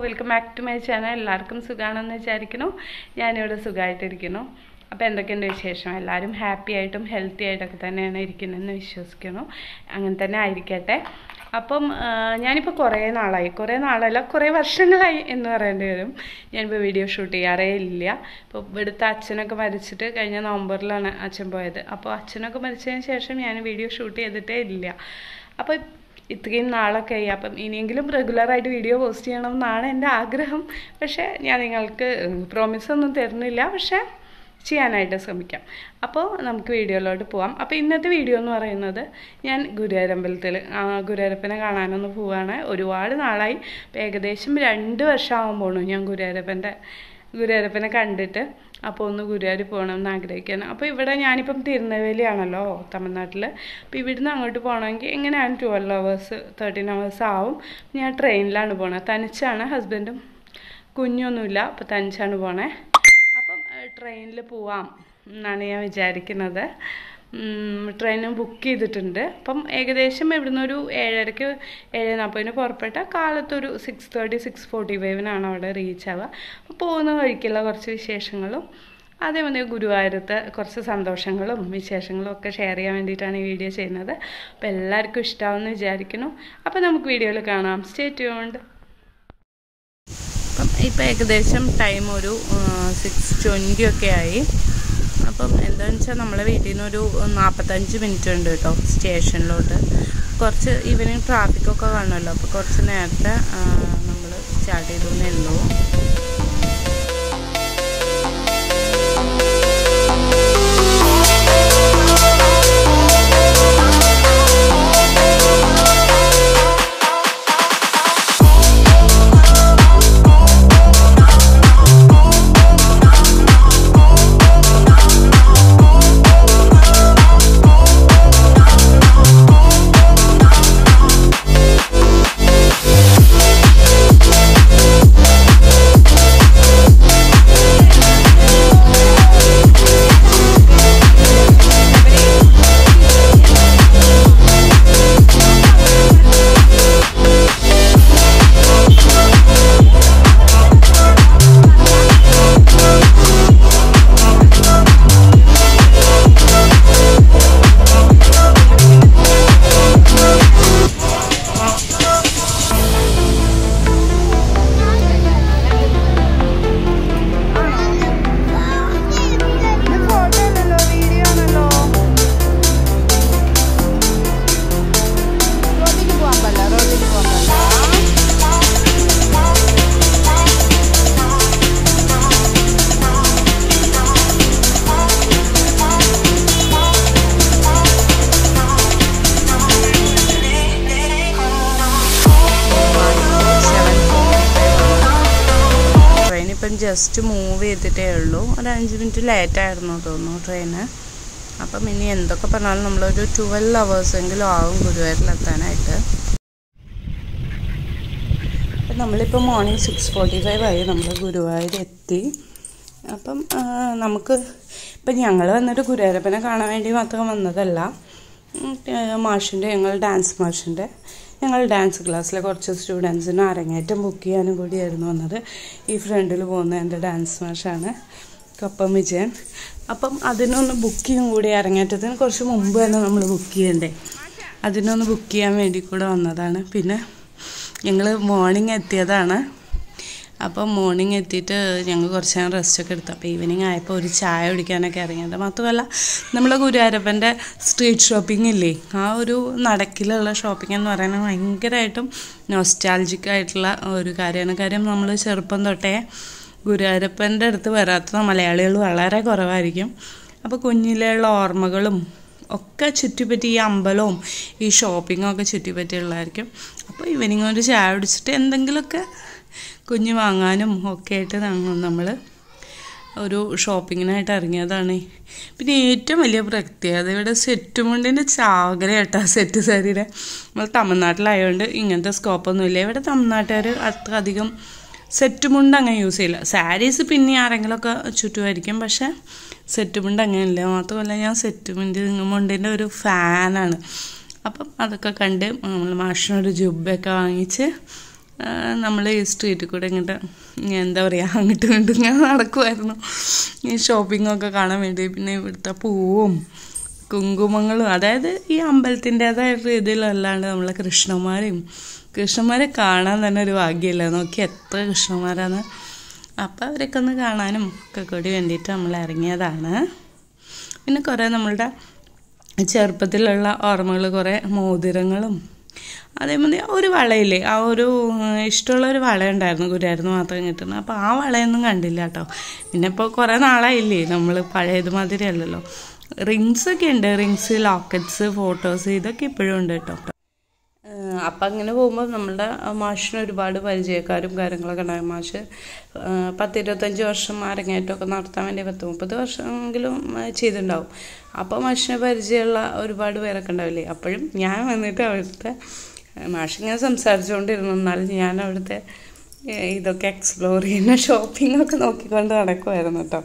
welcome back to my channel എല്ലാവർക്കും സുഖമാണെന്ന് വിചാരിക്കുന്നു ഞാനിവിടെ സുഖമായിട്ടിരിക്കുന്നു അപ്പോൾ എന്തൊക്കെയുണ്ട് വിശേഷം എല്ലാവരും ഹാപ്പി ആയിട്ടും ഹെൽത്തി ആയിട്ടൊക്കെ തന്നെയാണ് ഇരിക്കുന്നതെന്ന് വിശ്വസിക്കുന്നു അങ്ങനെ തന്നെ ആയിരിക്കട്ടെ അപ്പം ആ, ഞാനിപ്പോൾ കുറേ നാളായി കുറേ നാളല്ല കുറേ വർഷങ്ങളായി എന്ന് പറയേണ്ടി വരും ഞാനിപ്പോൾ വീഡിയോ ഷൂട്ട് ചെയ്യാറേ ഇല്ല ഇപ്പോൾ ഇവിടുത്തെ അച്ഛനൊക്കെ മരിച്ചിട്ട് കഴിഞ്ഞ നവംബറിലാണ് അച്ഛൻ പോയത് അപ്പോൾ അച്ഛനൊക്കെ മരിച്ചതിന് ശേഷം ഞാൻ വീഡിയോ ഷൂട്ട് ചെയ്തിട്ടേ ഇല്ല അപ്പോൾ ഇത്രയും നാളൊക്കെ ആയി അപ്പം ഇനിയെങ്കിലും റെഗുലറായിട്ട് വീഡിയോ പോസ്റ്റ് ചെയ്യണം എന്നാണ് എൻ്റെ ആഗ്രഹം പക്ഷേ ഞാൻ നിങ്ങൾക്ക് പ്രോമിസ് ഒന്നും തരുന്നില്ല പക്ഷേ ചെയ്യാനായിട്ട് ശ്രമിക്കാം അപ്പോൾ നമുക്ക് വീഡിയോയിലോട്ട് പോവാം അപ്പോൾ ഇന്നത്തെ വീഡിയോ എന്ന് പറയുന്നത് ഞാൻ ഗുരുവായൂരമ്പലത്തിൽ ഗുരുവായൂരപ്പനെ കാണാനൊന്ന് പോവാണ് ഒരുപാട് നാളായി ഇപ്പം ഏകദേശം രണ്ട് വർഷമാകാൻ പോണു ഞാൻ ഗുരുവായൂരപ്പൻ്റെ ഗുരുവായൂരപ്പനെ കണ്ടിട്ട് അപ്പോൾ ഒന്ന് ഗുരുവായൂർ പോകണം എന്ന് ആഗ്രഹിക്കുകയാണ് അപ്പോൾ ഇവിടെ ഞാനിപ്പം തിരുനെൽവേലിയാണല്ലോ തമിഴ്നാട്ടിൽ അപ്പോൾ ഇവിടുന്ന് അങ്ങോട്ട് പോകണമെങ്കിൽ എങ്ങനെയാണ് ട്വൽവ് അവേഴ്സ് തേർട്ടീൻ അവേഴ്സ് ആവും ഞാൻ ട്രെയിനിലാണ് പോണത് തനിച്ചാണ് ഹസ്ബൻഡും കുഞ്ഞൊന്നുമില്ല അപ്പോൾ തനിച്ചാണ് പോണേ അപ്പം ട്രെയിനിൽ പോവാം എന്നാണ് ഞാൻ വിചാരിക്കുന്നത് ട്രെയിൻ ബുക്ക് ചെയ്തിട്ടുണ്ട് അപ്പം ഏകദേശം ഇവിടുന്ന് ഒരു ഏഴരയ്ക്ക് ഏഴ് നാൽപ്പതിന് പുറപ്പെട്ട കാലത്തൊരു സിക്സ് തേർട്ടി സിക്സ് ഫോർട്ടി ഫൈവിനാണ് അവിടെ റീച്ച് ആവുക അപ്പോൾ പോകുന്ന വഴിക്കുള്ള കുറച്ച് വിശേഷങ്ങളും അതേപോലെ ഗുരുവായൂരത്തെ കുറച്ച് സന്തോഷങ്ങളും വിശേഷങ്ങളും ഒക്കെ ഷെയർ ചെയ്യാൻ വേണ്ടിയിട്ടാണ് ഈ വീഡിയോ ചെയ്യുന്നത് അപ്പോൾ എല്ലാവർക്കും ഇഷ്ടമാവുമെന്ന് വിചാരിക്കുന്നു അപ്പോൾ നമുക്ക് വീഡിയോയിൽ കാണാം സ്റ്റേ ട്യൂൺഡ് അപ്പം ഇപ്പം ഏകദേശം ടൈം ഒരു സിക്സ് ട്വൻറ്റി ഒക്കെ ആയി അപ്പം എന്താണെന്ന് വെച്ചാൽ നമ്മളെ വീട്ടിൽ നിന്ന് ഒരു നാൽപ്പത്തഞ്ച് മിനിറ്റ് ഉണ്ട് കേട്ടോ സ്റ്റേഷനിലോട്ട് കുറച്ച് ഈവനിങ് ട്രാഫിക്കൊക്കെ കാണുമല്ലോ അപ്പോൾ കുറച്ച് നേരത്തെ നമ്മൾ സ്റ്റാർട്ട് ചെയ്തു എന്നേ ഉള്ളൂ ട്രെയിൻ ഇപ്പം ജസ്റ്റ് മൂവ് ചെയ്തിട്ടേ ഉള്ളൂ ഒരു അഞ്ച് മിനിറ്റ് ലേറ്റ് ആയിരുന്നു തോന്നുന്നു ട്രെയിന് അപ്പം ഇനി എന്തൊക്കെ പറഞ്ഞാലും നമ്മളൊരു ട്വൽവ് അവേഴ്സ് എങ്കിലും ആവും ഗുരുവായൂരിലെത്താനായിട്ട് അപ്പം നമ്മളിപ്പോൾ മോർണിംഗ് സിക്സ് ഫോർട്ടി ഫൈവ് ആയി നമ്മൾ ഗുരുവായൂർ എത്തി അപ്പം ആ, നമുക്ക് ഇപ്പം ഞങ്ങൾ വന്നിട്ട് ഗുരുവായൂരപ്പനെ കാണാൻ വേണ്ടി മാത്രം വന്നതല്ല ഉം, ഏ, മാഷിൻ്റെ ഞങ്ങൾ ഡാൻസ് മാഷിൻ്റെ ഞങ്ങൾ ഡാൻസ് ക്ലാസ്സിലെ കുറച്ച് സ്റ്റുഡൻസിന് അരങ്ങേറ്റം ബുക്ക് ചെയ്യാനും കൂടിയായിരുന്നു വന്നത് ഈ ഫ്രണ്ടിൽ പോകുന്ന എൻ്റെ ഡാൻസ് മാഷാണ് കപ്പം വിജയൻ അപ്പം അതിനൊന്ന് ബുക്ക് ചെയ്യും കൂടി അരങ്ങേറ്റത്തിന് കുറച്ച് മുമ്പ് തന്നെ നമ്മൾ ബുക്ക് ചെയ്യണ്ടേ അതിനൊന്ന് ബുക്ക് ചെയ്യാൻ വേണ്ടി കൂടെ വന്നതാണ് പിന്നെ ഞങ്ങൾ മോർണിംഗ് എത്തിയതാണ് അപ്പം മോർണിംഗ് എത്തിയിട്ട് ഞങ്ങൾ കുറച്ച് നേരം റെസ്റ്റൊക്കെ എടുത്തു അപ്പോൾ ഈവനിങ് ആയപ്പോൾ ഒരു ചായ കുടിക്കാനൊക്കെ ഇറങ്ങിയത് മാത്രമല്ല നമ്മൾ ഗുരുവായൂരപ്പൻ്റെ സ്ട്രീറ്റ് ഷോപ്പിംഗ് ഇല്ലേ ആ ഒരു നടക്കിലുള്ള ഷോപ്പിംഗ് എന്ന് പറയുന്നത് ഭയങ്കരമായിട്ടും നൊസ്റ്റാൾജിക് ആയിട്ടുള്ള ഒരു കാര്യമാണ് കാര്യം നമ്മൾ ചെറുപ്പം തൊട്ടേ ഗുരുവായൂരപ്പൻ്റെ അടുത്ത് വരാത്ത മലയാളികൾ വളരെ കുറവായിരിക്കും അപ്പോൾ കുഞ്ഞിലെയുള്ള ഓർമ്മകളും ഒക്കെ ചുറ്റിപ്പറ്റി ഈ അമ്പലവും ഈ ഷോപ്പിങ്ങും ഒക്കെ ചുറ്റിപ്പറ്റിയുള്ളതായിരിക്കും അപ്പോൾ ഈവനിങ് ഒരു ചായ കുടിച്ചിട്ട് എന്തെങ്കിലുമൊക്കെ കുഞ്ഞ് വാങ്ങാനും ഒക്കെ ആയിട്ട് നമ്മൾ ഒരു ഷോപ്പിങ്ങിനായിട്ട് ഇറങ്ങിയതാണ് പിന്നെ ഏറ്റവും വലിയ പ്രത്യേകത ഇവിടെ സെറ്റ് മുണ്ടിൻ്റെ ചാകര കേട്ടോ സെറ്റ് സാരിയുടെ നമ്മൾ തമിഴ്നാട്ടിലായതുകൊണ്ട് ഇങ്ങനത്തെ സ്കോപ്പൊന്നുമില്ല ഇവിടെ തമിഴ്നാട്ടുകാർ അത്ര അധികം സെറ്റ് മുണ്ട് അങ്ങനെ യൂസ് ചെയ്യില്ല സാരീസ് പിന്നെ ആരെങ്കിലുമൊക്കെ ചുറ്റുമായിരിക്കും പക്ഷെ സെറ്റ് മുണ്ട് അങ്ങനെയില്ല മാത്രമല്ല ഞാൻ സെറ്റ് മുണ്ട് മുണ്ടിൻ്റെ ഒരു ഫാനാണ് അപ്പം അതൊക്കെ കണ്ട് നമ്മൾ മാഷിനൊരു ജുബൊക്കെ വാങ്ങിച്ച് നമ്മൾ ഈ സ്ട്രീറ്റിൽ കൂടെ ഇങ്ങോട്ട് എന്താ പറയുക അങ്ങോട്ടും ഇങ്ങോട്ടും ഇങ്ങനെ നടക്കുമായിരുന്നു ഈ ഷോപ്പിങ്ങൊക്കെ കാണാൻ വേണ്ടി പിന്നെ ഇവിടുത്തെ പൂവും കുങ്കുമങ്ങളും അതായത് ഈ അമ്പലത്തിൻ്റെതായ രീതിയിലല്ലാണ്ട് നമ്മളെ കൃഷ്ണന്മാരെയും കൃഷ്ണന്മാരെ കാണാൻ തന്നെ ഒരു ഭാഗ്യമല്ല നോക്കി എത്ര കൃഷ്ണന്മാരാണ് അപ്പോൾ അവരൊക്കെ ഒന്ന് കാണാനും ഒക്കെ കൂടി വേണ്ടിയിട്ട് നമ്മൾ ഇറങ്ങിയതാണ് പിന്നെ കുറേ നമ്മളുടെ ചെറുപ്പത്തിലുള്ള ഓർമ്മകൾ കുറേ മോതിരങ്ങളും അതേപോലെ ഒരു വളയില്ലേ ആ ഒരു ഇഷ്ടമുള്ള ഒരു വള ഉണ്ടായിരുന്നു ഗുരുവായിരുന്നു മാത്രം കിട്ടുന്നത് അപ്പോൾ ആ വളയൊന്നും കണ്ടില്ല കേട്ടോ പിന്നെ ഇപ്പോൾ കുറേ നാളായില്ലേ നമ്മൾ പഴയത് മാതിരി അല്ലല്ലോ റിങ്സ് ഒക്കെ ഉണ്ട് റിങ്സ് ലോക്കറ്റ്സ് ഫോട്ടോസ് ഇതൊക്കെ ഇപ്പോഴും ഉണ്ട് കേട്ടോ അപ്പം അങ്ങനെ പോകുമ്പോൾ നമ്മളുടെ മാഷിന് ഒരുപാട് പരിചയക്കാരും കാര്യങ്ങളൊക്കെ ഉണ്ടാകും മാഷ് പത്തിരുപത്തഞ്ച് വർഷം അരങ്ങേറ്റമൊക്കെ നടത്താൻ വേണ്ടി പത്ത് മുപ്പത് വർഷമെങ്കിലും ചെയ്തിട്ടുണ്ടാവും അപ്പോൾ മാഷിനെ പരിചയമുള്ള ഒരുപാട് പേരൊക്കെ ഉണ്ടാവില്ലേ അപ്പോഴും ഞാൻ വന്നിട്ട് അവിടുത്തെ മാഷിങ്ങനെ സംസാരിച്ചുകൊണ്ടിരുന്നു എന്നാലും ഞാൻ അവിടുത്തെ ഇതൊക്കെ എക്സ്പ്ലോർ ചെയ്യുന്ന ഷോപ്പിംഗ് ഒക്കെ നോക്കിക്കൊണ്ട് നടക്കുമായിരുന്നു കേട്ടോ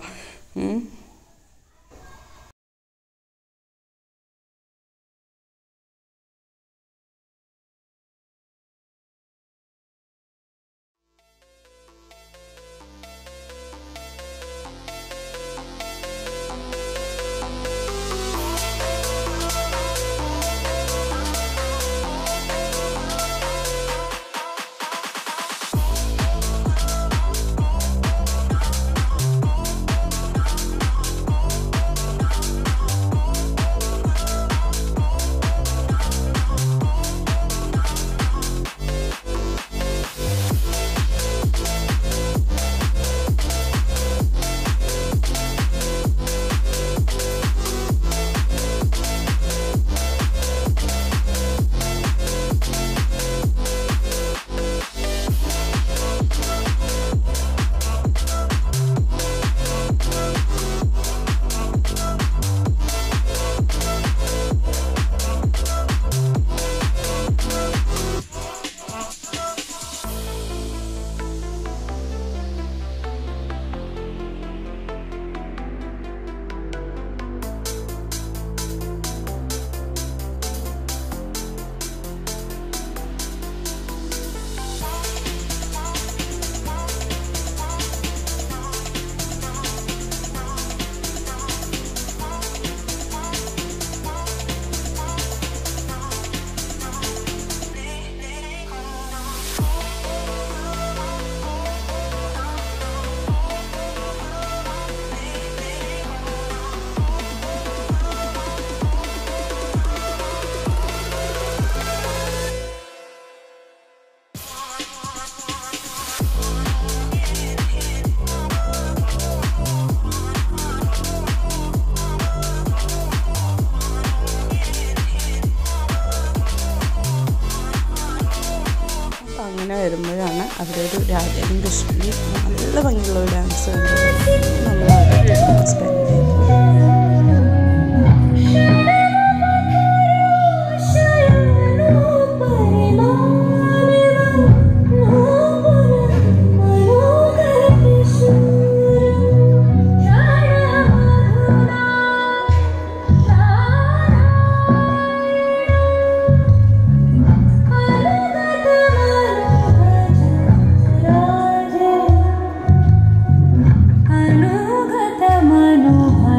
അങ്ങനെ വരുമ്പോഴാണ് അവരൊരു രാജാവും കൃഷ്ണനും നല്ല ഭംഗിയുള്ള ഒരു ഡാൻസ് നമ്മൾ സ്പെൻഡ് ചെയ്തു अनुगत मनोहर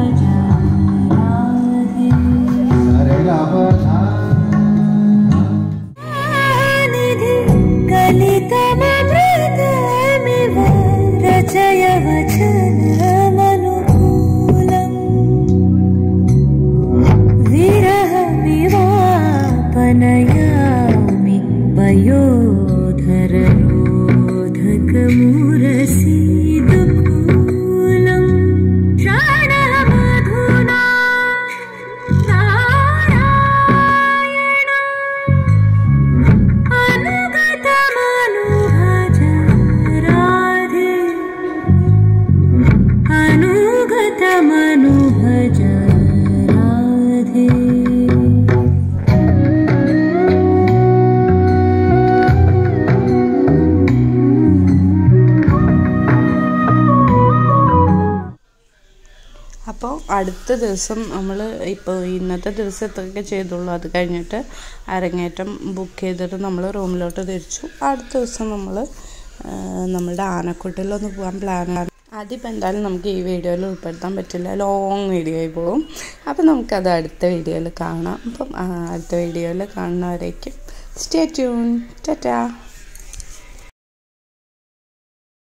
അടുത്ത ദിവസം നമ്മൾ ഇപ്പോൾ ഇന്നത്തെ ദിവസം എത്രയൊക്കെ ചെയ്തുള്ളൂ അത് കഴിഞ്ഞിട്ട് അരങ്ങേറ്റം ബുക്ക് ചെയ്തിട്ട് നമ്മൾ റൂമിലോട്ട് തിരിച്ചു അടുത്ത ദിവസം നമ്മൾ നമ്മളുടെ ആനക്കൊട്ടിലൊന്ന് പോകാൻ പ്ലാനാണ് അതിപ്പോൾ എന്തായാലും നമുക്ക് ഈ വീഡിയോയിൽ ഉൾപ്പെടുത്താൻ പറ്റില്ല ലോങ് വീഡിയോ ആയി പോകും അപ്പോൾ നമുക്കത് അടുത്ത വീഡിയോയിൽ കാണാം അപ്പം ആ, അടുത്ത വീഡിയോയിൽ കാണുന്നവരേക്കും സ്റ്റേ ട്യൂൺ ടാറ്റാ